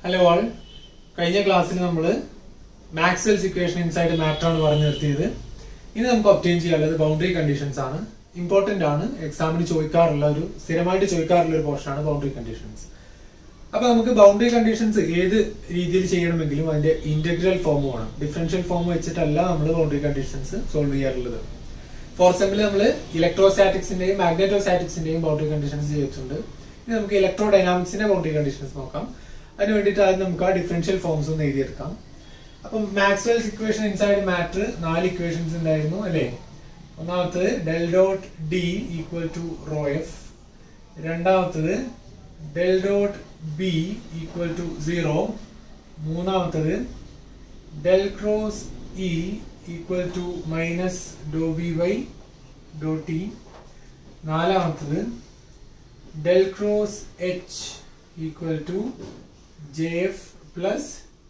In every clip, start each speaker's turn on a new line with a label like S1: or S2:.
S1: hello ആൾ കഴിഞ്ഞ ക്ലാസ്സിൽ നമ്മൾ മാക്സ്വെൽസ് ഇക്വേഷൻ ഇൻസൈഡ് മാറ്റർ ആണ് പറഞ്ഞു നിർത്തിയത് ഇനി നമുക്ക് ഒപ്റ്റെയിൻ ചെയ്യാനുള്ളത് ബൗണ്ടറി കണ്ടീഷൻസ് ആണ് ഇമ്പോർട്ടന്റ് ആണ് എക്സാമിന് ചോദിക്കാറുള്ള ഒരു സ്ഥിരമായിട്ട് ചോദിക്കാറുള്ള ഒരു പോർഷൻ ആണ് ബൗണ്ടറി കണ്ടീഷൻസ് അപ്പൊ നമുക്ക് ബൗണ്ടറി കണ്ടീഷൻസ് ഏത് രീതിയിൽ ചെയ്യണമെങ്കിലും അതിന്റെ ഇന്റഗ്രൽ ഫോം വേണം ഡിഫറൻഷ്യൽ ഫോം വെച്ചിട്ടല്ല നമ്മൾ ബൗണ്ടറി കണ്ടീഷൻസ് സോൾവ് ചെയ്യാറുള്ളത് ഫോർ എക്സാമ്പിൾ നമ്മൾ ഇലക്ട്രോസ്റ്റാറ്റിക്സിന്റെയും മാഗ്നറ്റോസ്റ്റാറ്റിക്സിന്റെയും ബൗണ്ടറി കണ്ടീഷൻസ് ചെയ്തിട്ടുണ്ട് ഇനി നമുക്ക് ഇലക്ട്രോ ഡൈനാമിക്സിന്റെ ബൗണ്ടറി കണ്ടീഷൻസ് നോക്കാം അതിന് വേണ്ടിയിട്ട് ആദ്യം നമുക്ക് ആ ഡിഫറൻഷ്യൽ ഫോംസ് ഒന്ന് എഴുതിയെടുക്കാം അപ്പം മാക്സ്വെൽസ് ഇക്വേഷൻ ഇൻസൈഡ് മാറ്റർ നാല് ഇക്വേഷൻസ് ഉണ്ടായിരുന്നു അല്ലേ ഒന്നാമത്തത് del dot D equal to rho F രണ്ടാമത്തത് del dot B equal to zero മൂന്നാമത്തത് del cross E equal to minus doe B by doe T നാലാമത്തത് del cross H equal to J F plus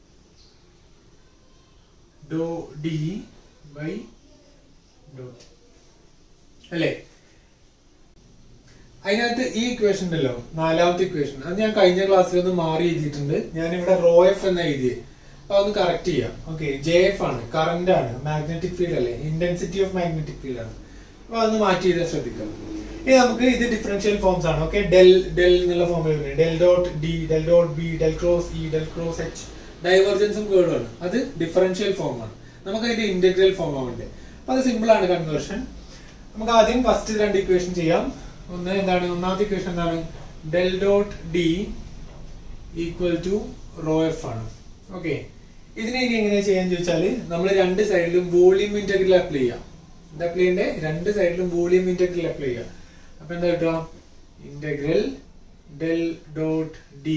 S1: doe D by doe T അല്ലേ അതിനകത്ത് ഈ equation ഉണ്ടല്ലോ നാലാമത്തെ equation അത് ഞാൻ കഴിഞ്ഞ ക്ലാസ്സിൽ ഒന്ന് മാറി എഴുതിയിട്ടുണ്ട് ഞാൻ ഇവിടെ റോ എഫ് എന്ന് എഴുതിയത് അപ്പൊ അതൊന്ന് കറക്റ്റ് ചെയ്യാം ഓക്കെ ജെ എഫ് ആണ് കറന്റ് ആണ് മാഗ്നറ്റിക് ഫീൽഡ് അല്ലേ ഇന്റൻസിറ്റി ഓഫ് മാഗ്നറ്റിക് ഫീൽഡ് ആണ് അപ്പൊ അതൊന്ന് മാറ്റി ചെയ്താൽ ശ്രദ്ധിക്കാം ഇനി നമുക്ക് ഇത് ഡിഫറൻഷ്യൽ ഫോംസ് ആണ് ഓക്കെ ഡെൽ ഡെൽ എന്നുള്ള ഫോം വരുന്നത് del dot D del dot B del cross E del cross H ഡൈവർജൻസും കേർഡും അത് ഡിഫറൻഷ്യൽ ഫോം ആണ് നമുക്ക് അതിന്റെ ഇന്റഗ്രൽ ഫോം ആവണ്ടേ അപ്പൊ അത് സിമ്പിൾ ആണ് കൺവേർഷൻ നമുക്ക് ആദ്യം ഫസ്റ്റ് രണ്ട് ഇക്വേഷൻ ചെയ്യാം ഒന്ന് എന്താണ് ഒന്നാമത്തെ ഇക്വേഷൻ എന്താണ് del dot D equal to rho F ആണ് ഓക്കെ ഇതിനെ ഇനി എങ്ങനെ ചെയ്യാൻ ചോദിച്ചാൽ നമ്മൾ രണ്ട് സൈഡിലും വോളിയം ഇന്റഗ്രൽ അപ്ലൈ ചെയ്യാം എന്താ അപ്ലൈ ചെയ്യണ്ടേ രണ്ട് സൈഡിലും വോളിയം ഇന്റഗ്രൽ അപ്ലൈ ചെയ്യാം അപ്പൊ എന്താ കിട്ടുക integral del dot D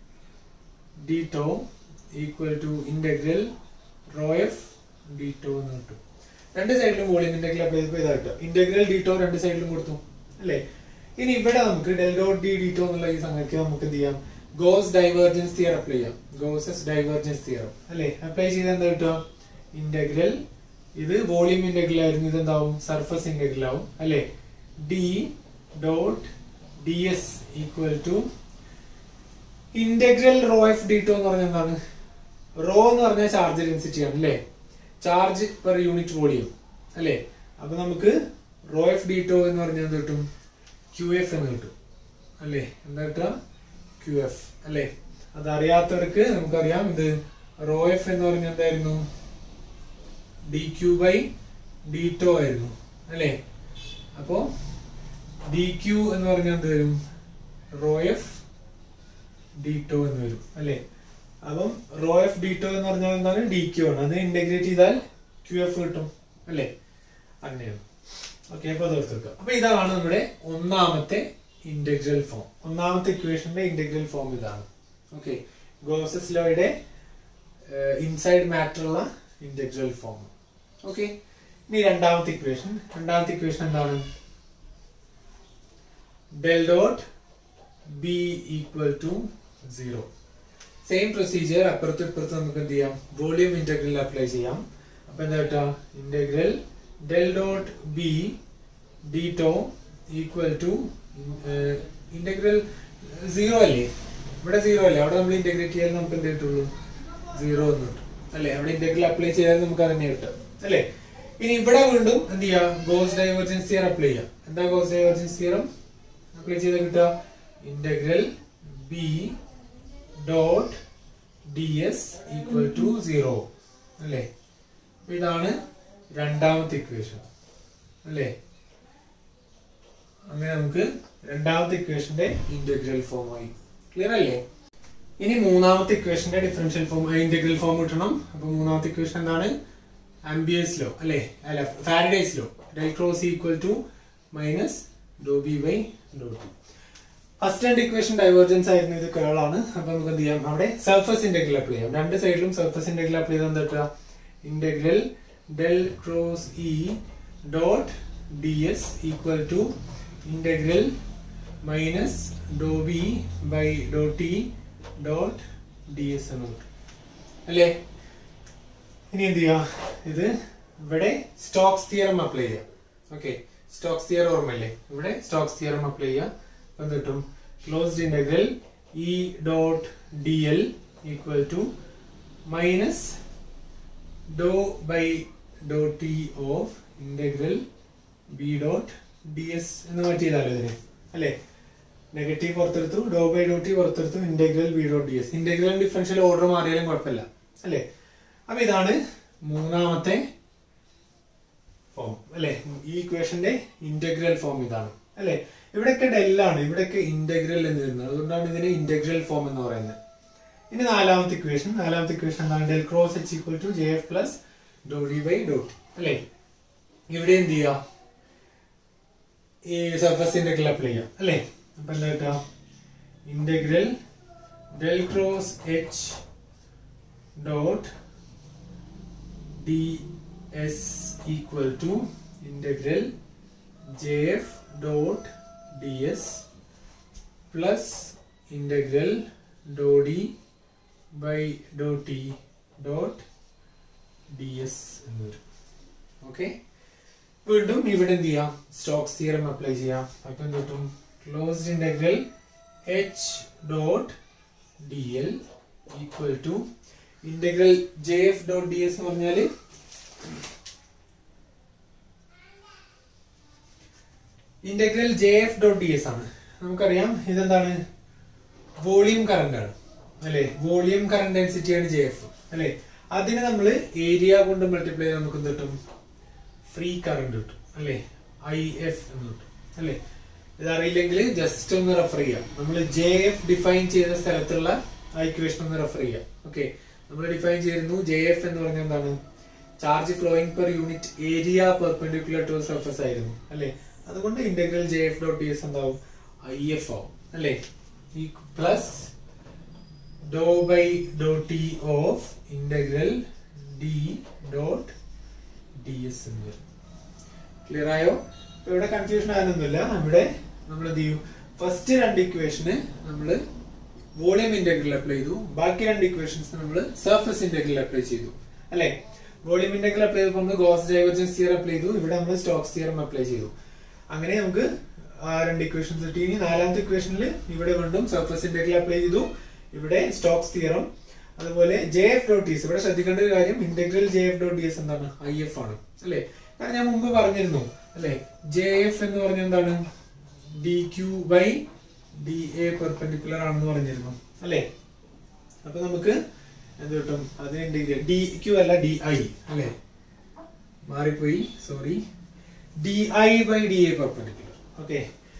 S1: D tau equal to integral rho F D tau എന്ന് കിട്ടും രണ്ട് സൈഡിലും വോളിയം ഇന്റഗ്രൽ അപ്ലൈ ചെയ്തപ്പോൾ ഇതാ കിട്ടുക ഇന്റഗ്രൽ ഡി ടോ രണ്ട് സൈഡിലും കൊടുത്തു അല്ലേ ഇനി ഇവിടെ നമുക്ക് del dot D D tau എന്നുള്ള ഈ സംഗതിക്ക് നമുക്ക് എന്ത് ചെയ്യാം ഗോസ് ഡൈവേർജൻസ് തിയർ അപ്ലൈ ചെയ്യാം ഗോസസ് ഡൈവേർജൻസ് തിയർ അല്ലേ അപ്ലൈ ചെയ്ത് എന്താ കിട്ടുക ഇന്റഗ്രൽ ഇത് വോളിയം ഇന്റഗ്രൽ ആയിരുന്നു ഇത് എന്താവും സർഫസ് ഇന്റഗ്രൽ ആവും അല്ലേ D dot D S equal to integral rho F D tau എന്ന് പറഞ്ഞാൽ എന്താണ് റോ എന്ന് പറഞ്ഞാൽ ചാർജ് ഡെൻസിറ്റി ആണ് അല്ലേ ചാർജ് പെർ യൂണിറ്റ് വോളിയം അല്ലേ അപ്പൊ നമുക്ക് റോ എഫ് ഡി ടു എന്ന് പറഞ്ഞാൽ എന്ത് കിട്ടും ക്യു എഫ് എന്ന് കിട്ടും അല്ലേ എന്താ കിട്ടുക ക്യു എഫ് അല്ലേ അതറിയാത്തവർക്ക് നമുക്കറിയാം ഇത് റോ എഫ് എന്ന് പറഞ്ഞാൽ എന്തായിരുന്നു D Q by D tau ആയിരുന്നു അല്ലേ അപ്പോ ഡി ക്യു എന്ന് പറഞ്ഞാൽ എന്ത് വരും റോ എഫ് ഡി ടോ എന്ന് വരും അല്ലേ അപ്പം റോ എഫ് ഡി ടോ എന്ന് പറഞ്ഞാൽ എന്താണ് ഡി ക്യു ആണ് അത് ഇന്റഗ്രേറ്റ് ചെയ്താൽ ക്യു എഫ് കിട്ടും അല്ലേ അങ്ങനെയാണ് ഓക്കെ അപ്പൊ അത് ഓർത്തെടുക്കുക അപ്പൊ ഇതാണ് നമ്മുടെ ഒന്നാമത്തെ ഇന്റഗ്രൽ ഫോം ഒന്നാമത്തെ ഇക്വേഷന്റെ ഇന്റഗ്രൽ ഫോം ഇതാണ് ഓക്കെ ഗോസസ് ലോയുടെ ഇൻസൈഡ് മാറ്റർ ഉള്ള ഇന്റഗ്രൽ ഫോം ഓക്കെ ഇനി രണ്ടാമത്തെ ഇക്വേഷൻ രണ്ടാമത്തെ ഇക്വേഷൻ എന്താണ് del dot B equal to zero same procedure അപ്പുറത്തും ഇപ്പുറത്തും നമുക്ക് എന്ത് ചെയ്യാം വോളിയം ഇന്റഗ്രൽ അപ്ലൈ ചെയ്യാം അപ്പൊ എന്താ കിട്ടുക integral del dot B D tau equal to integral zero അല്ലേ ഇവിടെ സീറോ അല്ലേ അവിടെ നമ്മൾ ഇന്റഗ്രേറ്റ് ചെയ്യാൻ നമുക്ക് എന്ത് കിട്ടുള്ളൂ സീറോ എന്ന് കിട്ടും അല്ലേ അവിടെ ഇന്റഗ്രൽ അപ്ലൈ ചെയ്താൽ നമുക്ക് അതന്നെ കിട്ടും അല്ലേ ഇനി ഇവിടെ വീണ്ടും എന്ത് ചെയ്യാം ഗോസ് ഡൈവേർജൻസ് തിയർ അപ്ലൈ ചെയ്യാം എന്താ ഗോസ് ഡൈവേർജൻസ് തിയറം അപ്ലൈ ചെയ്ത് കിട്ടുക integral B dot D S equal to zero അല്ലേ അപ്പൊ ഇതാണ് രണ്ടാമത്തെ ഇക്വേഷൻ അല്ലേ അങ്ങനെ നമുക്ക് രണ്ടാമത്തെ ഇക്വേഷന്റെ ഇന്റഗ്രൽ ഫോം ആയി ക്ലിയർ അല്ലേ ഇനി മൂന്നാമത്തെ ഇക്വേഷന്റെ ഡിഫറൻഷ്യൽ ഫോം ഇന്റഗ്രൽ ഫോം കിട്ടണം അപ്പൊ മൂന്നാമത്തെ ഇക്വേഷൻ എന്താണ് ആംബിയസ് ലോ അല്ലേ അല്ല Faraday's law del cross equal to minus doe B by doe T first രണ്ട് ഇക്വേഷൻ ഡൈവേർജൻസ് ആയിരുന്നു ഇത് കേൾ ആണ് അപ്പൊ നമുക്ക് എന്ത് ചെയ്യാം അവിടെ സർഫസ് ഇന്റഗ്രൽ അപ്ലൈ ചെയ്യാം രണ്ട് സൈഡിലും സർഫസ് ഇന്റഗ്രൽ അപ്ലൈ ചെയ്താൽ എന്താ കിട്ടുക integral del cross E dot D S equal to integral minus doe B by doe T dot D S എന്ന് കിട്ടും അല്ലേ ഇനി എന്ത് ചെയ്യാം ഇത് ഇവിടെ സ്റ്റോക്സ് തിയറം അപ്ലൈ ചെയ്യാം ഓക്കെ സ്റ്റോക്സ് തിയർ ഓർമ്മയില്ലേ ഇവിടെ സ്റ്റോക്സ് തിയറം അപ്ലൈ ചെയ്യാം അപ്പൊ എന്ത് കിട്ടും closed integral E dot D L equal to minus doe by doe T of integral B dot D S എന്ന് മാറ്റി ചെയ്താലോ ഇതിന് അല്ലേ നെഗറ്റീവ് പുറത്തെടുത്തു ഡോ ബൈ ഡോ ടി പുറത്തെടുത്തു integral B dot D S integral differential order മാറിയാലും കുഴപ്പമില്ല അല്ലേ അപ്പൊ ഇതാണ് മൂന്നാമത്തെ ഫോം അല്ലെ ഈ ഇക്വേഷന്റെ ഇന്റഗ്രൽ ഫോം ഇതാണ് അല്ലെ ഇവിടെയൊക്കെ ഡെല്ലാണ് ഇവിടെയൊക്കെ ഇന്റഗ്രൽ എന്ന് വരുന്നത് അതുകൊണ്ടാണ് ഇതിന് ഇന്റഗ്രൽ ഫോം എന്ന് പറയുന്നത് ഇനി നാലാമത്തെ ഇക്വേഷൻ നാലാമത്തെ ഇക്വേഷൻ എന്താണ് del cross H equal to J F plus doe D by doe T അല്ലെ ഇവിടെ എന്ത് ചെയ്യാം ഈ സർഫസ് ഇന്റഗ്രൽ അപ്ലൈ ചെയ്യാം അല്ലെ അപ്പൊ എന്താ കിട്ടുക integral del cross H dot D S equal to integral J F dot D S plus integral doe D by doe T dot D S എന്ന് വരും ഓക്കെ വീണ്ടും ഇവിടെ എന്ത് ചെയ്യാം സ്റ്റോക്സ് തിയറം അപ്ലൈ ചെയ്യാം അപ്പൊ എന്ത് കിട്ടും closed integral H dot D L equal to integral J F dot D S എന്ന് പറഞ്ഞാല് integral J F dot D S ആണ് നമുക്കറിയാം ഇതെന്താണ് വോളിയം കറന്റ് ആണ് അല്ലെ വോളിയം കറന്റ് ഡെൻസിറ്റി ആണ് ജെ എഫ് അല്ലെ അതിന് നമ്മൾ ഏരിയ കൊണ്ട് മൾട്ടിപ്ലൈ ചെയ്താൽ നമുക്ക് എന്ത് കിട്ടും ഫ്രീ കറന്റ് കിട്ടും അല്ലെ ഐ എഫ് എന്ന് കിട്ടും അല്ലെ ഇതറിയില്ലെങ്കിൽ ജസ്റ്റ് ഒന്ന് റെഫർ ചെയ്യാം നമ്മൾ ജെ എഫ് ഡിഫൈൻ ചെയ്ത സ്ഥലത്തുള്ള ആ ഇക്വേഷൻ ഒന്ന് റെഫർ ചെയ്യാം ഓക്കെ നമ്മൾ ഡിഫൈൻ ചെയ്തിരുന്നു ജെ എഫ് എന്ന് പറഞ്ഞാൽ എന്താണ് charge flowing per unit area perpendicular to surface ആയിരുന്നു അല്ലെ അതുകൊണ്ട് integral J F dot D S എന്താവും ഐ എഫ് ആവും അല്ലെ ഈ plus doe by doe T of integral D dot D S എന്ന് വരും ക്ലിയർ ആയോ ഇപ്പൊ ഇവിടെ കൺഫ്യൂഷൻ ആകാനൊന്നുമില്ല ഇവിടെ നമ്മൾ എന്ത് ചെയ്യും ഫസ്റ്റ് രണ്ട് ഇക്വേഷന് നമ്മൾ വോളിയം ഇന്റഗ്രൽ അപ്ലൈ ചെയ്തു ബാക്കി രണ്ട് ഇക്വേഷൻസ് നമ്മൾ സർഫസ് ഇന്റഗ്രൽ അപ്ലൈ ചെയ്തു അല്ലെ വോളിയം ഇന്റഗ്രൽ അപ്ലൈ ചെയ്തപ്പോൾ നമ്മൾ ഗോസ് ഡൈവർജൻസ് തിയറം അപ്ലൈ ചെയ്തു ഇവിടെ നമ്മൾ സ്റ്റോക്സ് തിയറം അപ്ലൈ ചെയ്തു അങ്ങനെ നമുക്ക് ആ രണ്ട് ഇക്വേഷൻസ് കിട്ടി ഇനി നാലാമത്തെ ഇക്വേഷനിൽ ഇവിടെ വീണ്ടും സർഫസ് ഇന്റഗ്രൽ അപ്ലൈ ചെയ്തു ഇവിടെ സ്റ്റോക്സ് തിയറം അതുപോലെ J F dot D S ഇവിടെ ശ്രദ്ധിക്കേണ്ട ഒരു കാര്യം integral J F dot D S എന്താണ് ഐ എഫ് ആണ് അല്ലെ കാരണം ഞാൻ മുമ്പ് പറഞ്ഞിരുന്നു അല്ലെ ജെ എഫ് എന്ന് പറഞ്ഞ എന്താണ് D Q by D A perpendicular ആണെന്ന് പറഞ്ഞിരുന്നു അല്ലെ അപ്പൊ നമുക്ക് എന്ത് കിട്ടും അത് ഇന്റഗ്രൽ ഡി ക്യൂ അല്ല ഡി ഐ അല്ലെ മാറിപ്പോയി sorry D I by D A perpendicular okay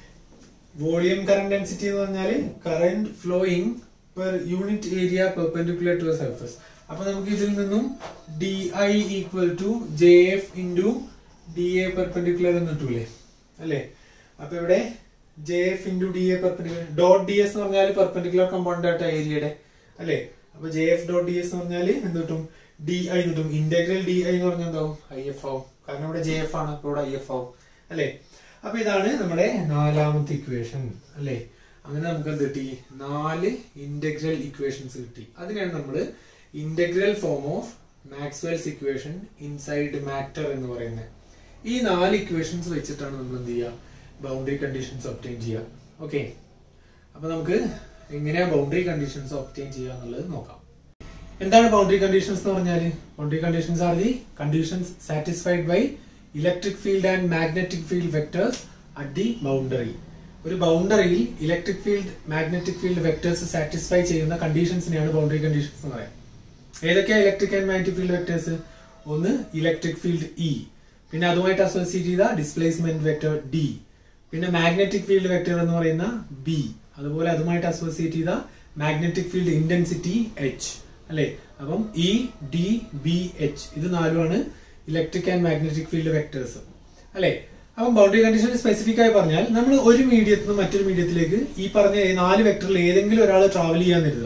S1: volume current density എന്ന് പറഞ്ഞാൽ current flowing per unit area perpendicular to surface അപ്പൊ നമുക്ക് ഇതിൽ നിന്നും D I equal to J F into D A perpendicular എന്ന് കിട്ടൂലേ അല്ലേ അപ്പൊ ഇവിടെ J F into D A perpendicular dot D S എന്ന് പറഞ്ഞാൽ പെർപെൻഡിക്കുലർ കമ്പോണന്റ് ആയിട്ട് ഏരിയയുടെ അല്ലേ അപ്പൊ J F dot D S എന്ന് പറഞ്ഞാൽ എന്ത് കിട്ടും ഡി ഐ കിട്ടും ഇന്റഗ്രൽ ഡി ഐ എന്ന് പറഞ്ഞാൽ എന്താവും ഐ എഫ് ആവും കാരണം ഇവിടെ ജെ എഫ് ആണ് അപ്പൊ ഇവിടെ ഐ എഫ് ആവും അല്ലേ അപ്പൊ ഇതാണ് നമ്മുടെ നാലാമത്തെ ഇക്വേഷൻ അല്ലേ അങ്ങനെ നമുക്ക് എന്ത് കിട്ടി നാല് ഇന്റഗ്രൽ ഇക്വേഷൻസ് കിട്ടി അതിനാണ് നമ്മൾ integral form of Maxwell's equation inside matter എന്ന് പറയുന്നത് ഈ നാല് ഇക്വേഷൻസ് വെച്ചിട്ടാണ് നമ്മൾ എന്ത് ചെയ്യുക ബൗണ്ടറി കണ്ടീഷൻസ് ഒപ്റ്റെയിൻ ചെയ്യുക ഓക്കെ അപ്പൊ നമുക്ക് എങ്ങനെയാ ബൗണ്ടറി കണ്ടീഷൻസ് ഒപ്റ്റെയിൻ ചെയ്യുക എന്നുള്ളത് നോക്കാം എന്താണ് ബൗണ്ടറി കണ്ടീഷൻസ് എന്ന് പറഞ്ഞാൽ boundary conditions are the conditions satisfied by electric field and magnetic field vectors at the boundary ഒരു ബൗണ്ടറിയിൽ electric field magnetic field vectors satisfy ചെയ്യുന്ന കണ്ടീഷൻസിനെയാണ് ബൗണ്ടറി കണ്ടീഷൻസ് എന്ന് പറയാം ഏതൊക്കെയാ electric and magnetic field vectors ഒന്ന് ഇലക്ട്രിക് ഫീൽഡ് ഇ പിന്നെ അതുമായിട്ട് അസോസിയേറ്റ് ചെയ്ത ഡിസ്പ്ലേസ്മെന്റ് വെക്ടർ ഡി പിന്നെ മാഗ്നറ്റിക് ഫീൽഡ് വെക്ടർ എന്ന് പറയുന്ന ബി അതുപോലെ അതുമായിട്ട് അസോസിയേറ്റ് ചെയ്ത മാഗ്നറ്റിക് ഫീൽഡ് ഇന്റൻസിറ്റി എച്ച് അല്ലെ അപ്പം ഇ ഡി ബി എച്ച് ഇത് നാലുമാണ് electric and magnetic field vectors അല്ലെ അപ്പം ബൗണ്ടറി കണ്ടീഷൻ സ്പെസിഫിക് ആയി പറഞ്ഞാൽ നമ്മൾ ഒരു മീഡിയത്തിൽ നിന്ന് മറ്റൊരു മീഡിയത്തിലേക്ക് ഈ പറഞ്ഞ നാല് വെക്ടറിൽ ഏതെങ്കിലും ഒരാൾ ട്രാവൽ ചെയ്യാൻ കരുതുക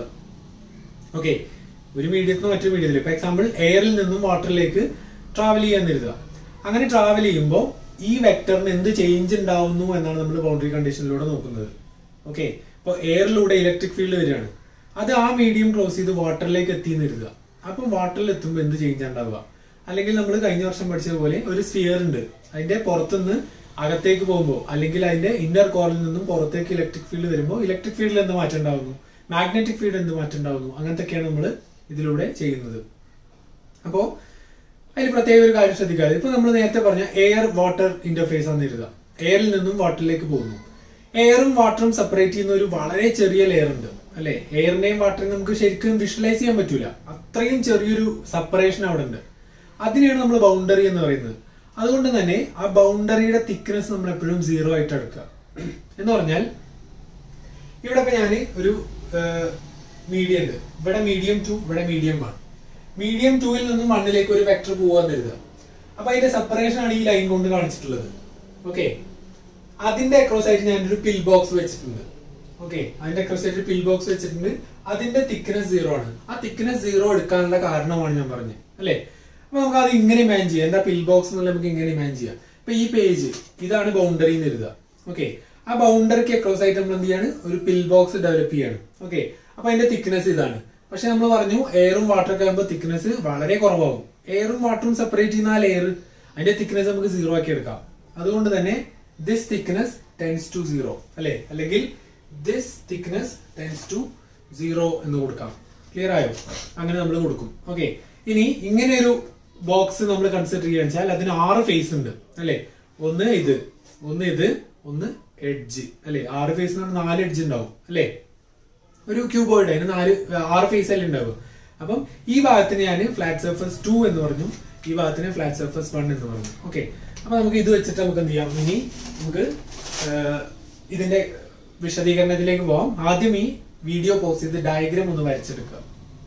S1: ഓക്കെ ഒരു മീഡിയത്തിൽ നിന്ന് മറ്റൊരു മീഡിയത്തിൽ ഇപ്പൊ എക്സാമ്പിൾ എയറിൽ നിന്നും വാട്ടറിലേക്ക് ട്രാവൽ ചെയ്യാൻ കരുതുക അങ്ങനെ ട്രാവൽ ചെയ്യുമ്പോൾ ഈ വെക്ടറിന് എന്ത് ചേഞ്ച് ഉണ്ടാവുന്നു എന്നാണ് നമ്മൾ ബൗണ്ടറി കണ്ടീഷനിലൂടെ നോക്കുന്നത് ഓക്കെ ഇപ്പൊ എയറിലൂടെ ഇലക്ട്രിക് ഫീൽഡ് വരികയാണ് അത് ആ മീഡിയം ക്രോസ് ചെയ്ത് വാട്ടറിലേക്ക് എത്തിയെന്ന് കരുതുക അപ്പം വാട്ടറിൽ എത്തുമ്പോൾ എന്ത് ചേഞ്ച് ഉണ്ടാവുക അല്ലെങ്കിൽ നമ്മൾ കഴിഞ്ഞ വർഷം പഠിച്ചതുപോലെ ഒരു സ്ഫിയർ ഉണ്ട് അതിന്റെ പുറത്തുനിന്ന് അകത്തേക്ക് പോകുമ്പോൾ അല്ലെങ്കിൽ അതിന്റെ ഇന്നർ കോറിൽ നിന്നും പുറത്തേക്ക് ഇലക്ട്രിക് ഫീൽഡ് വരുമ്പോൾ ഇലക്ട്രിക് ഫീൽഡിൽ എന്താ മാറ്റം ഉണ്ടാവുന്നു മാഗ്നറ്റിക് ഫീൽഡ് എന്ത് മാറ്റം ഉണ്ടാവുന്നു അങ്ങനത്തെയൊക്കെയാണ് നമ്മൾ ഇതിലൂടെ ചെയ്യുന്നത് അപ്പോ അതിൽ പ്രത്യേക ഒരു കാര്യം ശ്രദ്ധിക്കാതെ ഇപ്പൊ നമ്മൾ നേരത്തെ പറഞ്ഞ എയർ വാട്ടർ ഇന്റർഫേസ് ആണ് എഴുതുക എയറിൽ നിന്നും വാട്ടറിലേക്ക് പോകുന്നു എയറും വാട്ടറും സെപ്പറേറ്റ് ചെയ്യുന്ന ഒരു വളരെ ചെറിയ ലെയർ ഉണ്ട് അല്ലെ എയറിനെയും വാട്ടറിനെയും നമുക്ക് ശരിക്കും വിഷ്വലൈസ് ചെയ്യാൻ പറ്റൂല അത്രയും ചെറിയൊരു സെപ്പറേഷൻ അവിടെ ഉണ്ട് അതിനെയാണ് നമ്മൾ ബൗണ്ടറി എന്ന് പറയുന്നത് അതുകൊണ്ട് തന്നെ ആ ബൗണ്ടറിയുടെ തിക്നെസ് നമ്മൾ എപ്പോഴും സീറോ ആയിട്ട് എടുക്കുക എന്ന് പറഞ്ഞാൽ ഇവിടെ ഇപ്പൊ ഞാൻ ഒരു മീഡിയം ഉണ്ട് ഇവിടെ മീഡിയം ടു ഇവിടെ മീഡിയം വൺ മീഡിയം ടൂവിൽ നിന്നും വണ്ണിലേക്ക് ഒരു വെക്ടർ പോവാന്ന് കരുതുക അപ്പൊ അതിന്റെ സെപ്പറേഷൻ ആണ് ഈ ലൈൻ കൊണ്ട് കാണിച്ചിട്ടുള്ളത് ഓക്കെ അതിന്റെ അക്രോസ് ആയിട്ട് ഞാനൊരു പിൽ ബോക്സ് വെച്ചിട്ടുണ്ട് ഓക്കെ അതിന്റെ അക്രോസ് ആയിട്ട് പിൽ ബോക്സ് വെച്ചിട്ടുണ്ട് അതിന്റെ തിക്നെസ് സീറോ ആണ് ആ തിക്നെസ് സീറോ എടുക്കാനുള്ള കാരണമാണ് ഞാൻ പറഞ്ഞത് അല്ലെ അപ്പൊ നമുക്ക് അത് ഇങ്ങനെ ഇമാൻ ചെയ്യാം എന്താ പിൽ ബോക്സ് എന്നുള്ള നമുക്ക് ഇങ്ങനെ ഇമാൻ ചെയ്യാം ഇപ്പൊ ഈ പേജ് ഇതാണ് ബൗണ്ടറി എന്ന് എഴുതുക ഓക്കെ ആ ബൗണ്ടറിക്ക് അക്രോസ് ആയിട്ട് നമ്മൾ എന്ത് ചെയ്യാണ് ഒരു പിൽ ബോക്സ് ഡെവലപ്പ് ചെയ്യാണ് ഓക്കെ അപ്പൊ അതിന്റെ തിക്നെസ് ഇതാണ് പക്ഷെ നമ്മൾ പറഞ്ഞു എയറും വാട്ടറൊക്കെ ആകുമ്പോൾ തിക്നെസ് വളരെ കുറവാകും എയറും വാട്ടറും സെപ്പറേറ്റ് ചെയ്യുന്ന ആ ലെയർ അതിന്റെ തിക്നെസ് നമുക്ക് സീറോ ആക്കി എടുക്കാം അതുകൊണ്ട് തന്നെ this thickness tends to zero അല്ലെ അല്ലെങ്കിൽ this thickness tends to zero എന്ന് കൊടുക്കാം ക്ലിയർ ആയോ അങ്ങനെ നമ്മൾ കൊടുക്കും ഓക്കെ ഇനി ഇങ്ങനെ ഒരു ബോക്സ് നമ്മൾ കൺസിഡർ ചെയ്യാന്ന് വെച്ചാൽ അതിന് ആറ് ഫേസ് ഉണ്ട് അല്ലെ ഒന്ന് ഇത് ഒന്ന് ഇത് ഒന്ന് എഡ്ജ് അല്ലെ ആറ് ഫേസ് എന്ന് പറഞ്ഞാൽ നാല് എഡ്ജ് ഉണ്ടാവും അല്ലെ ഒരു ക്യൂബോയിഡ് അതിന് നാല് ആറ് ഫേസ് അല്ലേ ഉണ്ടാവും അപ്പം ഈ ഭാഗത്തിന് ഞാൻ ഫ്ലാറ്റ് സർഫസ് ടു എന്ന് പറഞ്ഞു ഈ ഭാഗത്തിന് ഫ്ലാറ്റ് സർഫസ് വൺ എന്ന് പറഞ്ഞു ഓക്കെ അപ്പൊ നമുക്ക് ഇത് വെച്ചിട്ട് നമുക്ക് എന്ത് ചെയ്യാം ഇനി നമുക്ക് ആ, ഇതിന്റെ വിശദീകരണത്തിലേക്ക് പോവാം ആദ്യം ഈ വീഡിയോ പോസ്റ്റ് ചെയ്ത് ഡയഗ്രാം ഒന്ന് വരച്ചെടുക്കുക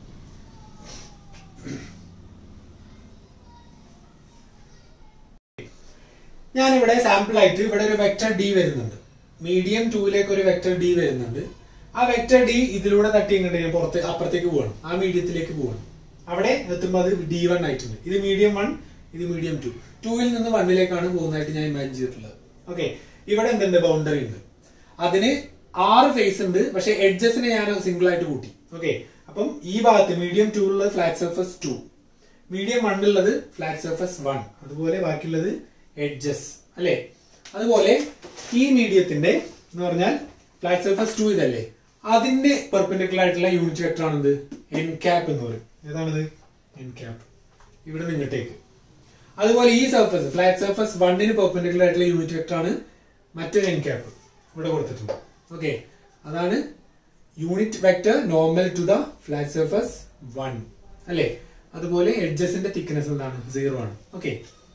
S1: ഞാനിവിടെ സാമ്പിൾ ആയിട്ട് ഇവിടെ ഒരു വെക്ടർ ഡി വരുന്നുണ്ട് മീഡിയം ടൂയിലേക്ക് ഒരു വെക്ടർ ഡി വരുന്നുണ്ട് ആ വെക്ടർ ഡി ഇതിലൂടെ തട്ടി ഇങ്ങോട്ട് ഞാൻ പുറത്ത് അപ്പുറത്തേക്ക് പോവാണ് ആ മീഡിയത്തിലേക്ക് പോവാണ് അവിടെ എത്തുമ്പോൾ അത് ഡി വൺ ആയിട്ടുണ്ട് ഇത് മീഡിയം വൺ ഇത് മീഡിയം ടു ടൂവിൽ നിന്ന് വണ്ണിലേക്കാണ് പോകുന്നതായിട്ട് ഞാൻ ഇമാജിൻ ചെയ്തിട്ടുള്ളത് ഓക്കെ ഇവിടെ എന്തുണ്ട് ബൗണ്ടറി ഉണ്ട് അതിന് ആറ് ഫേസ് ഉണ്ട് പക്ഷെ എഡ്ജസിനെ ഞാൻ സിംഗിൾ ആയിട്ട് കൂട്ടി ഓക്കെ അപ്പം ഈ ഭാഗത്ത് മീഡിയം ടൂവിലുള്ളത് ഫ്ലാറ്റ് സർഫസ് ടു മീഡിയം വണ്ണിലുള്ളത് ഫ്ലാറ്റ് സർഫസ് വൺ അതുപോലെ ബാക്കിയുള്ളത് എഡ്ജസ് അല്ലെ അതുപോലെ ഈ മീഡിയത്തിന്റെ എന്ന് പറഞ്ഞാൽ ഫ്ലാറ്റ് സർഫസ് ടു ഇതല്ലേ അതിന്റെ പെർപെൻഡിക്കുലർ ആയിട്ടുള്ള യൂണിറ്റ് വെക്ടർ ആണെന്ത് എൻ ക്യാപ്പ് എന്ന് പറയും ഏതാണിത് എൻ ക്യാപ്പ് ഇവിടെ നിങ്ങട്ടേക്ക് അതുപോലെ ഈ സർഫസ് ഫ്ലാറ്റ് സർഫസ് വണ്ണിന് പെർപെൻഡിക്കുലർ ആയിട്ടുള്ള യൂണിറ്റ് വെക്ടർ ആണ് മറ്റൊരു എൻ ക്യാപ്പ് ഇവിടെ കൊടുത്തിട്ടുണ്ട് ഓക്കെ അതാണ് unit vector normal to the flat surface one അല്ലേ അതുപോലെ എഡ്ജസിന്റെ തിക്നെസ് എന്താണ് സീറോ ആണ് ഓക്കെ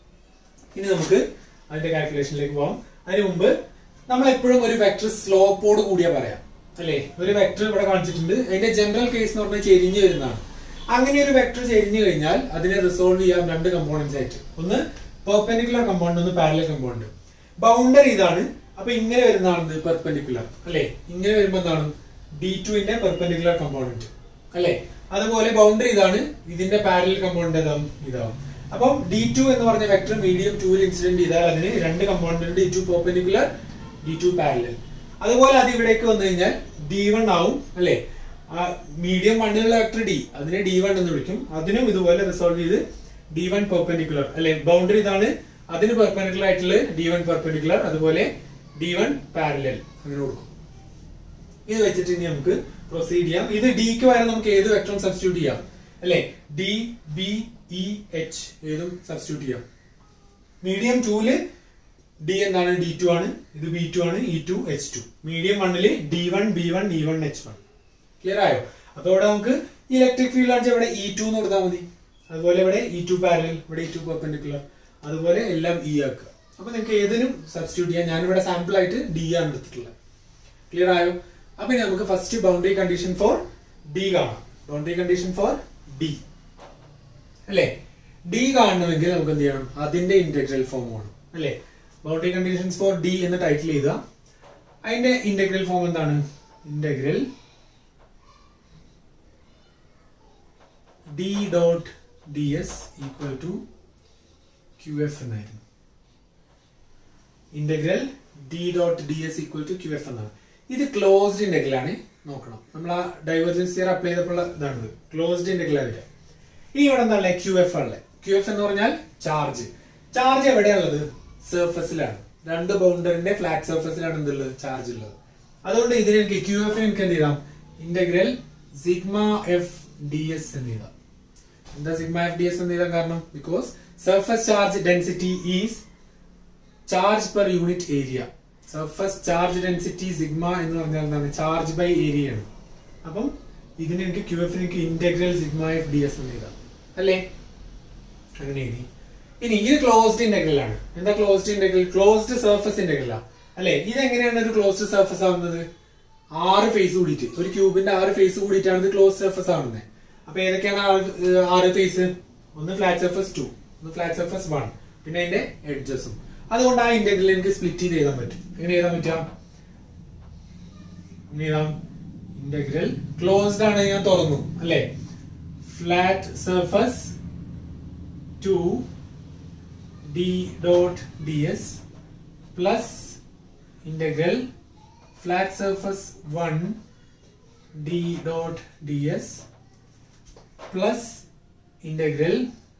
S1: ഇനി നമുക്ക് അതിന്റെ കാൽക്കുലേഷനിലേക്ക് പോകാം അതിന് മുമ്പ് നമ്മൾ എപ്പോഴും ഒരു വെക്ടർ സ്ലോപ്പോട് കൂടിയാ പറയാം അല്ലേ ഒരു വെക്ടർ ഇവിടെ കാണിച്ചിട്ടുണ്ട് അതിന്റെ ജനറൽ കേസ് എന്ന് പറഞ്ഞാൽ ചെരിഞ്ഞു വരുന്നതാണ് അങ്ങനെ ഒരു വെക്ടർ ചെരിഞ്ഞു കഴിഞ്ഞാൽ അതിനെ റിസോൾവ് ചെയ്യാം രണ്ട് കമ്പോണൻസ് ആയിട്ട് ഒന്ന് പെർപെൻഡിക്കുലർ കമ്പോണ്ട് ഒന്ന് പാരലൽ കമ്പോണ്ട് ബൗണ്ടറി ഇതാണ് അപ്പൊ ഇങ്ങനെ വരുന്നതാണ് പെർപെൻഡിക്കുലർ അല്ലെ ഇങ്ങനെ വരുമ്പോ എന്താണ് ഡി ടുവിന്റെ പെർപെൻഡിക്കുലർ കമ്പോണന്റ് അല്ലെ അതുപോലെ ബൗണ്ടറി ഇതാണ് ഇതിന്റെ പാരലൽ കമ്പോണന്റ് ഏതാവും ഇതാവും അപ്പം ഡി ടു എന്ന് പറഞ്ഞ വെക്ടർ മീഡിയം ടൂവിൽ ഇൻസിഡന്റ് ചെയ്താൽ അതിന് രണ്ട് component D two perpendicular D two parallel അതുപോലെ അത് ഇവിടേക്ക് വന്നു കഴിഞ്ഞാൽ ഡി വൺ ആവും അല്ലെ ആ മീഡിയം വണ്ണിലുള്ള വെക്ടർ ഡി അതിനെ ഡി വൺ എന്ന് വിളിക്കും അതിനും ഇതുപോലെ റിസോൾവ് ചെയ്ത് ഡി വൺ പെർപെൻഡിക്കുലർ അല്ലെ ബൗണ്ടറി ഇതാണ് അതിന് പെർപെൻഡിക്കുലർ ആയിട്ടുള്ള ഡി വൺ പെർപെൻഡിക്കുലർ അതുപോലെ ഡി വൺ പാരലൽ അങ്ങനെ കൊടുക്കും ഇത് വെച്ചിട്ട് ഇനി നമുക്ക് പ്രൊസീഡ് ചെയ്യാം ഇത് ഡിക്ക് വരെ നമുക്ക് ഏത് വെക്ടറും സബ്സ്റ്റിറ്റ്യൂട്ട് ചെയ്യാം അല്ലെ ഡി ബി ഇ എച്ച് ഏതും സബ്സ്റ്റിറ്റ്യൂട്ട് ചെയ്യാം മീഡിയം ടൂല് ഡി എന്താണ് ഡി ടു ആണ് ഇത് ബി ടു ആണ് E two H two medium വണ്ണില് D one B one E one H one clear ആയോ അപ്പൊ ഇവിടെ നമുക്ക് ഇലക്ട്രിക് ഫീൽഡ് ആണെന്ന് ഇവിടെ ഇ ടു എന്ന് കൊടുത്താൽ മതി അതുപോലെ ഇവിടെ ഇ ടു പാരലൽ ഇവിടെ ഇ ടു പെർപെൻഡിക്കുലർ അതുപോലെ എല്ലാം ഇ ആക്കുക അപ്പൊ നിങ്ങൾക്ക് ഏതിനും സബ്സ്റ്റിറ്റ്യൂട്ട് ചെയ്യാം ഞാനിവിടെ സാമ്പിൾ ആയിട്ട് ഡി ആണ് എടുത്തിട്ടുള്ളത് ക്ലിയർ ആയോ അപ്പൊ ഇനി നമുക്ക് first boundary condition for D കാണാം ബൗണ്ടറി കണ്ടീഷൻ ഫോർ ഡി അല്ലേ ഡി കാണണമെങ്കിൽ നമുക്ക് എന്ത് ചെയ്യണം അതിന്റെ ഇന്റഗ്രൽ ഫോം ആണ് അല്ലേ ബൗണ്ടറി കണ്ടീഷൻസ് ഫോർ ഡി എന്ന് ടൈറ്റിൽ ചെയ്ത അതിന്റെ ഇന്റഗ്രൽ ഫോം എന്താണ് integral D dot D S equal to Q F എന്നായിരുന്നു integral D dot D S equal to Q F എന്നാണ് ഇത് ക്ലോസ്ഡ് ഇന്റഗ്രൽ ആണ് നോക്കണം നമ്മൾ ആ ഡൈവേർജൻസ് തിയർ അപ്ലൈ ചെയ്തപ്പോൾ ഇതാണ് ക്ലോസ്ഡ് ഇന്റഗ്രൽ വരിക ഇനി ഇവിടെ എന്താ ക്യു എഫ് ഉള്ളത് ക്യു എഫ് എന്ന് പറഞ്ഞാൽ ചാർജ് ചാർജ് എവിടെയാണുള്ളത് സർഫസിലാണ് രണ്ട് ബൗണ്ടറിന്റെ ഫ്ലാറ്റ് സർഫസിലാണ് എന്തുള്ളത് ചാർജ് ഉള്ളത് അതുകൊണ്ട് ഇതിന് എനിക്ക് ക്യു എഫ് എനിക്ക് എന്ത് ചെയ്യാം integral sigma F D S എന്ന് എഴുതാം എന്താ സിഗ്മ എഫ് ഡി എസ് എന്ന് എഴുതാൻ കാരണം because surface charge density is charge per unit area surface charge density sigma എന്ന് പറഞ്ഞാൽ എന്താണ് ചാർജ് ബൈ ഏരിയ ആണ് അപ്പം ഇതിന് എനിക്ക് ക്യു എഫ് എനിക്ക് integral sigma F D S എന്ന് എഴുതാം അല്ലേ അങ്ങനെ എഴുതി ഇനി ഇത് ക്ലോസ്ഡ് ഇന്റഗ്രൽ ആണ് എന്താ closed integral closed surface integral അല്ലെ ഇതെങ്ങനെയാണ് ഒരു ക്ലോസ്ഡ് സർഫസ് ആവുന്നത് ആറ് ഫേസ് കൂടിയിട്ട് ഒരു ക്യൂബിന്റെ ആറ് ഫേസ് കൂടിയിട്ടാണ് ഇത് ക്ലോസ് സർഫസ് ആവുന്നത് അപ്പൊ ഏതൊക്കെയാണ് ആറ് ഏഹ് ആറ് ഫേസ് ഒന്ന് ഫ്ലാറ്റ് സർഫസ് ടു ഒന്ന് ഫ്ലാറ്റ് സർഫസ് വൺ പിന്നെ അതിന്റെ എഡ്ജസും അതുകൊണ്ട് ആ ഇന്റഗ്രൽ എനിക്ക് സ്പ്ലിറ്റ് ചെയ്ത് എഴുതാൻ പറ്റും എങ്ങനെ എഴുതാൻ പറ്റാം എങ്ങനെ എഴുതാം ഇന്റഗ്രൽ ക്ലോസ്ഡ് ആണ് ഞാൻ തുറന്നു അല്ലെ flat surface two D dot D S plus integral flat surface one D dot D S plus integral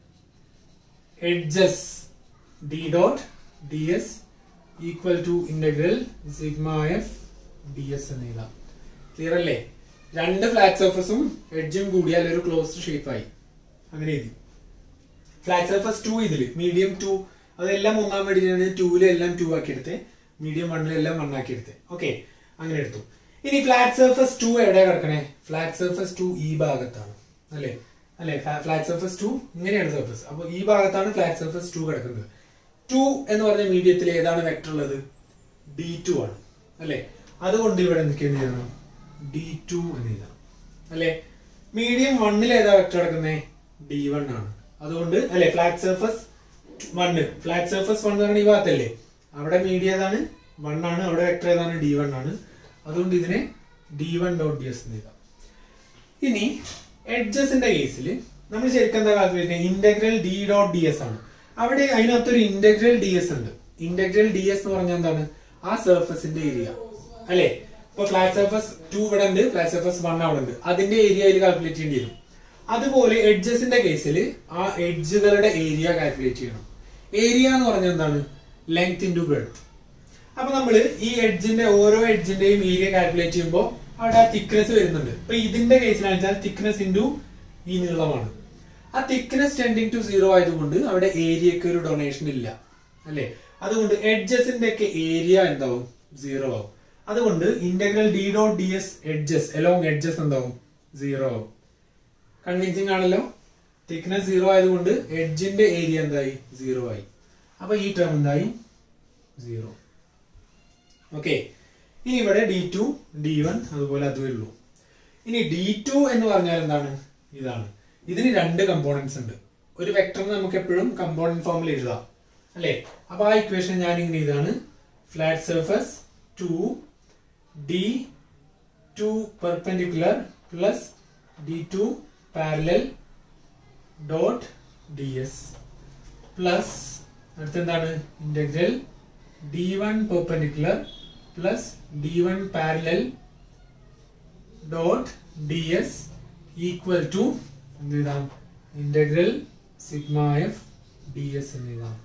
S1: edges D dot D S equal to integral sigma F D S എന്ന് എഴുതാം clear അല്ലേ രണ്ട് flat സർഫസും എഡ്ജും കൂടിയാൽ ഒരു closed shape ആയി അങ്ങനെ എഴുതി flat surface two ഇതില് മീഡിയം ടു അതെല്ലാം ഒന്നാം വേണ്ടിയിട്ടാണ് ടൂവില് എല്ലാം ടു ആക്കി എടുത്തേ മീഡിയം വണ്ണിലെല്ലാം വൺ ആക്കി എടുത്തേ ഓക്കെ അങ്ങനെ എടുത്തു ഇനി ഫ്ലാറ്റ് സർഫസ് ടു എവിടെ കിടക്കണേ ഫ്ലാറ്റ് സർഫസ് ടു ഈ ഭാഗത്താണ് അല്ലേ അല്ലെ ഫ്ലാറ്റ് സർഫസ് ടു ഇങ്ങനെയാണ് സർഫസ് അപ്പൊ ഈ ഭാഗത്താണ് ഫ്ലാറ്റ് സർഫസ് ടു കിടക്കുന്നത് ടു എന്ന് പറഞ്ഞ മീഡിയത്തിൽ ഏതാണ് വെക്ടർ ഉള്ളത് ഡി ടു ആണ് അല്ലെ അതുകൊണ്ട് ഇവിടെ എന്തൊക്കെയാണ് എഴുതണം ഡി ടു എന്ന് എഴുതണം അല്ലെ മീഡിയം വണ്ണിൽ ഏതാ വെക്ടർ കിടക്കുന്നത് ഡി വൺ ആണ് അതുകൊണ്ട് അല്ലെ flat surface one flat surface one എന്ന് പറഞ്ഞാൽ ഈ ഭാഗത്തല്ലേ അവിടെ മീഡിയ ഏതാണ് വൺ ആണ് അവിടെ വെക്ടർ ഏതാണ് ഡി വൺ ആണ് അതുകൊണ്ട് ഇതിനെ D one dot D S എന്ന് എഴുതാം ഇനി എഡ്ജസിന്റെ കേസിൽ നമ്മൾ ശരിക്കും എന്താ calculate integral D dot D S ആണ് അവിടെ അതിനകത്തൊരു ഇന്റഗ്രൽ ഡി എസ് ഉണ്ട് ഇന്റഗ്രൽ ഡി എസ് എന്ന് പറഞ്ഞാൽ എന്താണ് ആ സർഫസിന്റെ ഏരിയ അല്ലെ ഇപ്പൊ ഫ്ലാറ്റ് സർഫസ് ടു ഇവിടെ ഉണ്ട് ഫ്ലാറ്റ് സർഫസ് വൺ അവിടെ ഉണ്ട് അതിന്റെ ഏരിയ അതിൽ കാൽക്കുലേറ്റ് ചെയ്യേണ്ടി വരും അതുപോലെ എഡ്ജസിന്റെ കേസിൽ ആ എഡ്ജുകളുടെ ഏരിയ കാൽക്കുലേറ്റ് ചെയ്യണം ഏരിയ എന്ന് പറഞ്ഞാൽ എന്താണ് ലെങ്ത് ഇൻറ്റു ബ്രെഡ്ത്ത് അപ്പൊ നമ്മൾ ഈ എഡ്ജിന്റെ ഓരോ എഡ്ജിന്റെയും ഏരിയ കാൽക്കുലേറ്റ് ചെയ്യുമ്പോൾ അവിടെ ആ തിക്നെസ് വരുന്നുണ്ട് ഇപ്പൊ ഇതിന്റെ കേസിലാണെന്ന് വെച്ചാൽ തിക്നെസ് ഇൻറ്റു ഈ നീളമാണ് ആ തിക്നെസ് ടെൻഡിങ് ടു സീറോ ആയതുകൊണ്ട് അവിടെ ഏരിയക്ക് ഒരു ഡൊണേഷൻ ഇല്ല അല്ലെ അതുകൊണ്ട് എഡ്ജസിന്റെ ഒക്കെ ഏരിയ എന്താവും സീറോ ആവും അതുകൊണ്ട് integral D dot D S edges along edges എന്താവും സീറോ ആവും കൺവിൻസിങ് ആണല്ലോ തിക്നെസ് സീറോ ആയതുകൊണ്ട് എഡ്ജിന്റെ ഏരിയ എന്തായി സീറോ ആയി അപ്പൊ ഈ ടേം എന്തായി സീറോ ഓക്കെ ഇനി ഇവിടെ ഡി ടു ഡി വൺ അതുപോലെ അതുമേ ഉള്ളൂ ഇനി ഡി ടു എന്ന് പറഞ്ഞാൽ എന്താണ് ഇതാണ് ഇതിന് രണ്ട് കമ്പോണൻസ് ഉണ്ട് ഒരു വെക്ടറിന് നമുക്ക് എപ്പോഴും കമ്പോണന്റ് ഫോമിൽ എഴുതാം അല്ലെ അപ്പൊ ആ ഇക്വേഷൻ ഞാൻ ഇങ്ങനെ ഇതാണ് flat surface two D two perpendicular plus D two parallel dot D S plus അടുത്തെന്താണ് integral D one perpendicular plus D one parallel dot D S equal to എന്ത് എഴുതാം integral sigma F D S എന്ന് എഴുതാം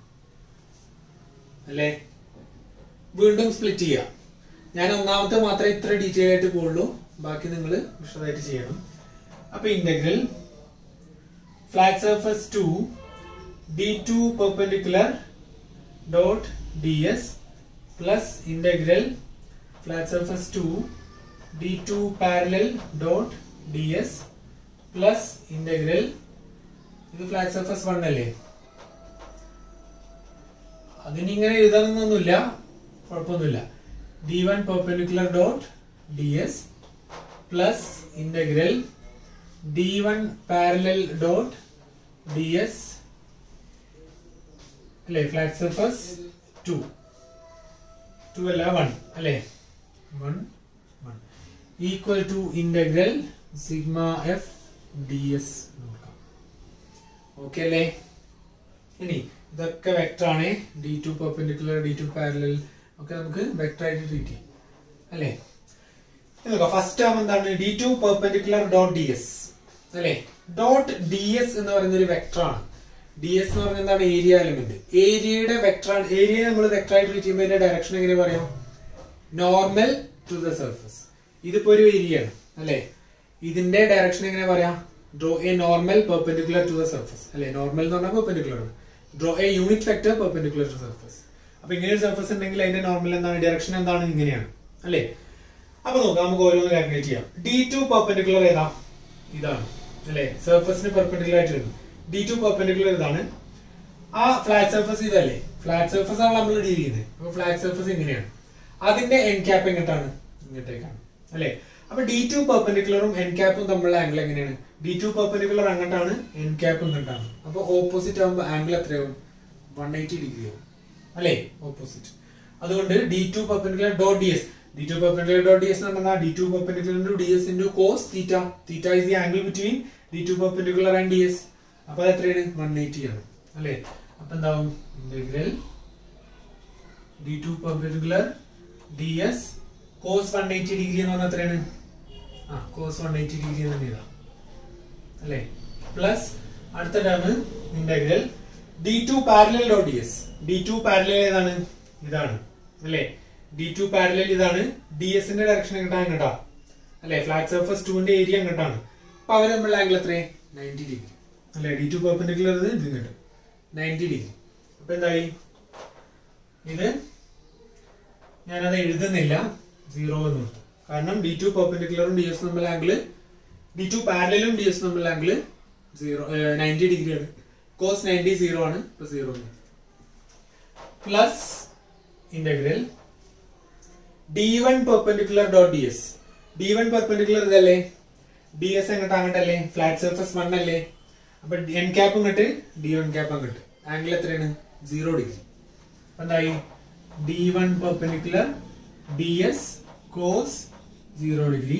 S1: അല്ലേ വീണ്ടും split ചെയ്യാം ഞാൻ ഒന്നാമത്തെ മാത്രമേ ഇത്ര ഡീറ്റെയിൽ ആയിട്ട് പോകുള്ളൂ ബാക്കി നിങ്ങൾ വിശദമായിട്ട് ചെയ്യണം അപ്പൊ integral flat surface two D two perpendicular dot D S plus integral flat surface two D two parallel dot D S plus integral ഇത് ഫ്ലാറ്റ് സർഫസ് വൺ അല്ലേ അതിനിങ്ങനെ എഴുതാനൊന്നുമില്ല കുഴപ്പമൊന്നുമില്ല D one perpendicular dot D S plus integral D one parallel dot D S അല്ലേ flat surface two two അല്ല one അല്ലേ one one equal to integral sigma F D S നോക്കാം okay അല്ലേ ഇനി ഇതൊക്കെ വെക്ടർ ആണ് D two perpendicular D two parallel ഒക്കെ നമുക്ക് വെക്ടർ ആയിട്ട് ട്രീറ്റ് ചെയ്യാം അല്ലേ ഫസ്റ്റ് ടേം എന്താണ് D two perpendicular dot D S അല്ലേ ഡോട്ട് ഡി എസ് എന്ന് പറയുന്ന ഒരു വെക്ടർ ആണ് ഡി എസ് എന്ന് പറഞ്ഞാൽ എന്താണ് ഏരിയ എലിമെന്റ് ഏരിയയുടെ വെക്ടർ ഏരിയ നമ്മൾ വെക്ടർ ആയിട്ട് ട്രീറ്റ് ചെയ്യുമ്പോൾ ഡയറക്ഷൻ എങ്ങനെ പറയാം നോർമൽ ടു ദ സർഫസ് ഇതിപ്പോ ഒരു ഏരിയ ആണ് അല്ലെ ഇതിന്റെ ഡയറക്ഷൻ എങ്ങനെ പറയാം draw a normal perpendicular to the surface അല്ലെ നോർമൽ എന്ന് പറഞ്ഞാൽ പെർപെൻഡിക്കുലർ ആണ് draw a unit vector perpendicular to surface അപ്പൊ ഇങ്ങനെ ഒരു സർഫസ് ഉണ്ടെങ്കിൽ അതിന്റെ നോർമൽ എന്താണ് ഡയറക്ഷൻ എന്താണ് ഇങ്ങനെയാണ് അല്ലെ അപ്പൊ നോക്കാം നമുക്ക് ഓരോന്ന് കാൽക്കുലേറ്റ് ചെയ്യാം ഡി ടു പെർപെൻഡിക്കുലർ ഏതാ ഇതാണ് അല്ലെ സർഫസിന് പെർപെൻഡിക്കുലർ ആയിട്ട് വരുന്നു ഡി ടു പെർപെൻഡിക്കുലർ ഇതാണ് ആ ഫ്ലാറ്റ് സർഫസ് ഇതല്ലേ ഫ്ലാറ്റ് സർഫസ് ആണ് നമ്മൾ ഡീൽ ചെയ്യുന്നത് അപ്പൊ ഫ്ലാറ്റ് സർഫസ് ഇങ്ങനെയാണ് അതിന്റെ എൻ ക്യാപ്പ് എങ്ങോട്ടാണ് ഇങ്ങോട്ടേക്കാണ് അല്ലെ അപ്പൊ ഡി ടു പെർപെൻഡിക്കുലറും എൻ ക്യാപ്പും തമ്മിലുള്ള ആംഗിൾ എങ്ങനെയാണ് ഡി ടു പെർപെൻഡിക്കുലർ അങ്ങോട്ടാണ് എൻ ക്യാപ്പ് ഇങ്ങോട്ടാണ് അപ്പൊ ഓപ്പോസിറ്റ് ആകുമ്പോൾ ആംഗിൾ എത്രയാവും വൺ എയ്റ്റി ഡിഗ്രി ആവും അല്ലേ ഓപ്പോസിറ്റ് അതുകൊണ്ട് D two perpendicular dot D S D two perpendicular dot D S എന്ന് പറഞ്ഞാൽ D two perpendicular into D S into cos theta theta is the angle between D two perpendicular and D S അപ്പൊ അത് എത്രയാണ് one eighty ആണ് അല്ലേ അപ്പൊ എന്താവും integral D two perpendicular D S cos one eighty degree എന്ന് പറഞ്ഞാൽ എത്രയാണ് ആ കോസ് വൺ എയ്റ്റി ഡിഗ്രി എന്ന് എഴുതാം അല്ലേ പ്ലസ് അടുത്ത term integral D two parallel dot D S D two parallel ഏതാണ് ഇതാണ് അല്ലേ ഡി ടു പാരലൽ ഇതാണ് ഡി എസിന്റെ ഡയറക്ഷൻ എങ്ങോട്ടാണ് ഇങ്ങോട്ടാ അല്ലെ ഫ്ലാറ്റ് സർഫസ് ടുവിന്റെ ഏരിയ എങ്ങോട്ടാണ് അപ്പൊ അവർ തമ്മിലുള്ള ആംഗിൾ എത്രേ നയൻറ്റി ഡിഗ്രി അല്ലെ ഡി ടു പെർപെൻഡിക്കുലർ ഇത് ഇത് ഇങ്ങോട്ട് നയൻറ്റി ഡിഗ്രി അപ്പൊ എന്തായി ഇത് ഞാനത് എഴുതുന്നില്ല സീറോ എന്ന് കൊടുത്തു കാരണം ഡി ടു പെർപെൻഡിക്കുലറും ഡി എസ് തമ്മിലുള്ള ആംഗിള് ഡി ടു പാരലും ഡി എസ് തമ്മിലുള്ള ആംഗിള് സീറോ നയൻറ്റി ഡിഗ്രി ആണ് കോസ് നയൻറ്റി സീറോ ആണ് ഇപ്പൊ zero plus integral D one perpendicular dot D S D one perpendicular ഇതല്ലേ ഡി എസ് എങ്ങോട്ട് അങ്ങോട്ടല്ലേ ഫ്ലാറ്റ് സർഫസ് വൺ അല്ലേ അപ്പൊ എൻ ക്യാപ്പ് ഇങ്ങോട്ട് ഡി വൺ ക്യാപ്പ് അങ്ങോട്ട് ആംഗിൾ എത്രയാണ് സീറോ ഡിഗ്രി അപ്പൊ എന്തായി D one perpendicular D S cos zero degree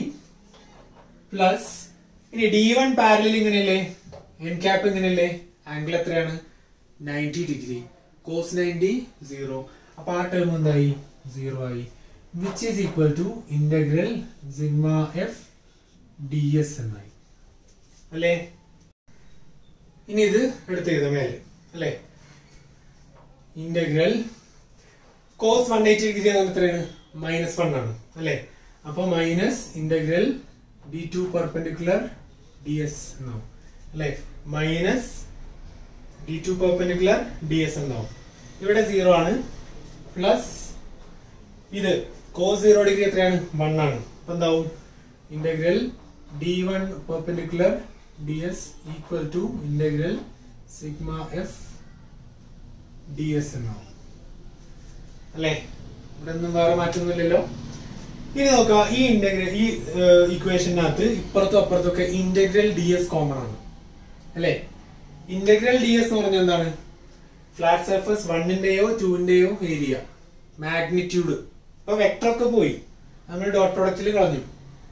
S1: plus ഇനി ഡി വൺ പാരലൽ ഇങ്ങനെയല്ലേ എൻ ക്യാപ്പ് ഇങ്ങനെയല്ലേ ആംഗിൾ എത്രയാണ് ninety degree cos ninety zero അപ്പൊ ആ ടേം എന്തായി സീറോ ആയി which is equal to integral sigma F D S എന്നായി അല്ലേ ഇനി ഇത് എടുത്ത് എഴുതാം മേലെ അല്ലേ integral cos one eighty degree എന്ന് എത്രയാണ് മൈനസ് വൺ ആണ് അല്ലേ അപ്പൊ minus integral D two perpendicular D S എന്നാവും അല്ലേ minus D two perpendicular D S എന്നാവും ഇവിടെ സീറോ ആണ് പ്ലസ് ഇത് കോസ് സീറോ ഡിഗ്രി എത്രയാണ് വൺ ആണ് അപ്പൊ എന്താവും integral D one perpendicular D S equal to integral sigma F D S എന്നാവും അല്ലേ ഇവിടെ ഒന്നും വേറെ മാറ്റമൊന്നുമില്ലല്ലോ ഇനി നോക്കാം ഈ ഇന്റഗ്രൽ ഈ ഇക്വേഷനകത്ത് ഇപ്പുറത്തും അപ്പുറത്തും ഒക്കെ ഇന്റഗ്രൽ ഡി എസ് കോമൺ ആണ് അല്ലേ ഇന്റഗ്രൽ ഡി എസ് എന്ന് പറഞ്ഞാൽ എന്താണ് ഫ്ലാറ്റ് സർഫസ് വണ്ണിന്റെയോ ടുവിന്റെയോ ഏരിയ മാഗ്നിറ്റ്യൂഡ് ഇപ്പൊ വെക്ടർ ഒക്കെ പോയി നമ്മൾ ഡോട്ട് പ്രൊഡക്റ്റിൽ കളഞ്ഞു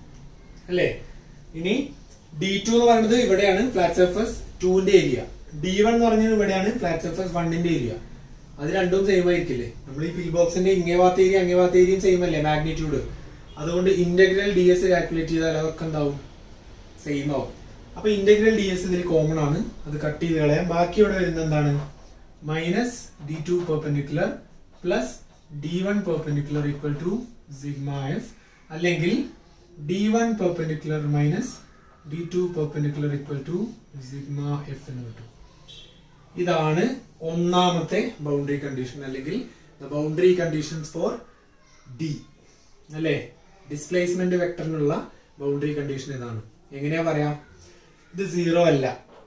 S1: അല്ലേ ഇനി ഡി ടു എന്ന് പറയുന്നത് ഇവിടെയാണ് ഫ്ലാറ്റ് സർഫസ് ടുവിന്റെ ഏരിയ ഡി വൺ എന്ന് പറഞ്ഞത് ഇവിടെയാണ് ഫ്ലാറ്റ് സർഫസ് വണ്ണിന്റെ ഏരിയ അത് രണ്ടും സെയിം ആയിരിക്കില്ലേ നമ്മൾ ഈ ഫിൽ ബോക്സിന്റെ ഇങ്ങേ ഭാഗത്തെ ഏരിയ അങ്ങേ ഭാഗത്തെ ഏരിയയും സെയിം അല്ലേ മാഗ്നിറ്റ്യൂഡ് അതുകൊണ്ട് ഇന്റഗ്രൽ ഡി എസ് കാൽക്കുലേറ്റ് ചെയ്താൽ അതൊക്കെ എന്താവും സെയിം ആവും അപ്പൊ ഇന്റഗ്രൽ ഡി എസ് ഇതിൽ കോമൺ ആണ് അത് കട്ട് ചെയ്ത് കളയാം ബാക്കി ഇവിടെ വരുന്നത് എന്താണ് minus D two perpendicular plus D one perpendicular equal to sigma F അല്ലെങ്കിൽ D one perpendicular minus D two perpendicular equal to sigma F എന്ന് കിട്ടും ഇതാണ് ഒന്നാമത്തെ ബൗണ്ടറി കണ്ടീഷൻ അല്ലെങ്കിൽ the boundary conditions for D അല്ലേ ഡിസ്പ്ലേസ്മെന്റ് വെക്ടറിനുള്ള boundary condition ഇതാണ് എങ്ങനെയാ പറയാം ഇത് സീറോ അല്ല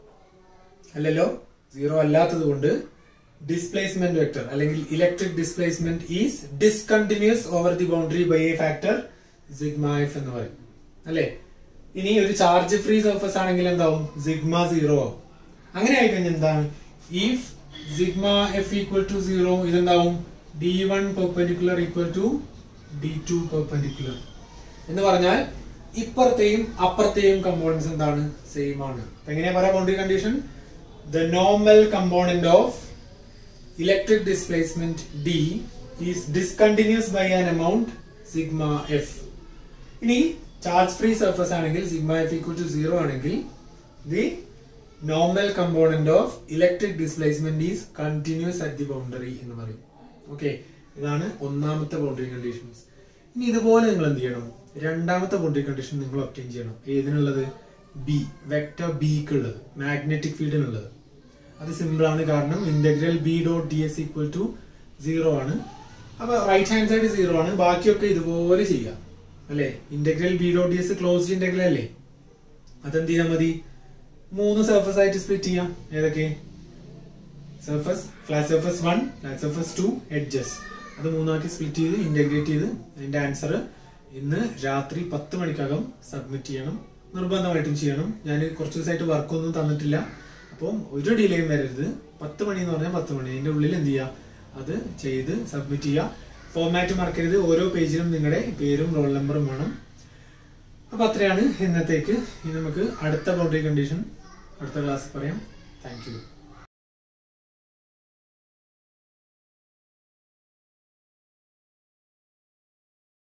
S1: അല്ലല്ലോ സീറോ അല്ലാത്തത് കൊണ്ട് ഡിസ്പ്ലേസ്മെന്റ് വെക്ടർ അല്ലെങ്കിൽ electric displacement is discontinuous over the boundary by a factor sigma F എന്ന് പറയും അല്ലേ ഇനി ഒരു ചാർജ് ഫ്രീ സർഫസ് ആണെങ്കിൽ എന്താവും സിഗ്മ സീറോ ആവും അങ്ങനെ ആയിക്കഴിഞ്ഞാൽ എന്താണ് if sigma F equal to zero ഇതെന്താവും D one perpendicular equal to D two perpendicular എന്ന് പറഞ്ഞാൽ ഇപ്പുറത്തെയും അപ്പുറത്തെയും കമ്പോണൻസ് എന്താണ് സെയിം ആണ് അപ്പൊ എങ്ങനെയാ പറയാ boundary condition the normal component of electric displacement D is discontinuous by an amount sigma F ഇനി charge free surface ആണെങ്കിൽ sigma F equal to zero ആണെങ്കിൽ the normal component of electric displacement is continuous at the boundary എന്ന് പറയും okay ഇതാണ് ഒന്നാമത്തെ boundary conditions ഇനി ഇതുപോലെ നിങ്ങൾ എന്ത് ചെയ്യണം രണ്ടാമത്തെ ബൗണ്ടറി കണ്ടീഷൻ നിങ്ങൾ ഒപ്റ്റൈൻ ചെയ്യണം ഏതിനുള്ളത് ബി വെക്ടർ ബിക്ക് ഉള്ളത് മാഗ്നറ്റിക് ഫീൽഡിനുള്ളത് അത് സിമ്പിൾ ആണ് കാരണം integral B dot D S equal to zero ആണ് അപ്പൊ റൈറ്റ് ഹാൻഡ് സൈഡ് സീറോ ആണ് ബാക്കിയൊക്കെ ഇതുപോലെ ചെയ്യാം അല്ലെ integral B dot D S closed integral അല്ലേ അതെന്ത് ചെയ്യാൻ മതി മൂന്ന് സർഫസ് ആയിട്ട് സ്പ്ലിറ്റ് ചെയ്യാം ഏതൊക്കെ surface flat surface one flat surface two edges അത് മൂന്നാക്കി സ്പ്ലിറ്റ് ചെയ്ത് ഇന്റഗ്രേറ്റ് ചെയ്ത് അതിന്റെ ആൻസർ ഇന്ന് രാത്രി പത്ത് മണിക്കകം സബ്മിറ്റ് ചെയ്യണം നിർബന്ധമായിട്ടും ചെയ്യണം ഞാൻ കുറച്ച് ദിവസമായിട്ട് വർക്കൊന്നും തന്നിട്ടില്ല അപ്പം ഒരു ഡിലേയും വരരുത് പത്ത് മണി എന്ന് പറഞ്ഞാൽ പത്ത് മണി അതിന്റെ ഉള്ളിൽ എന്ത് ചെയ്യുക അത് ചെയ്ത് സബ്മിറ്റ് ചെയ്യുക ഫോർമാറ്റ് മറക്കരുത് ഓരോ പേജിലും നിങ്ങളുടെ പേരും റോൾ നമ്പറും വേണം അപ്പൊ അത്രയാണ് ഇന്നത്തേക്ക് ഇനി നമുക്ക് അടുത്ത ബൗണ്ടറി കണ്ടീഷൻ അടുത്ത ക്ലാസ് പറയാം താങ്ക് യു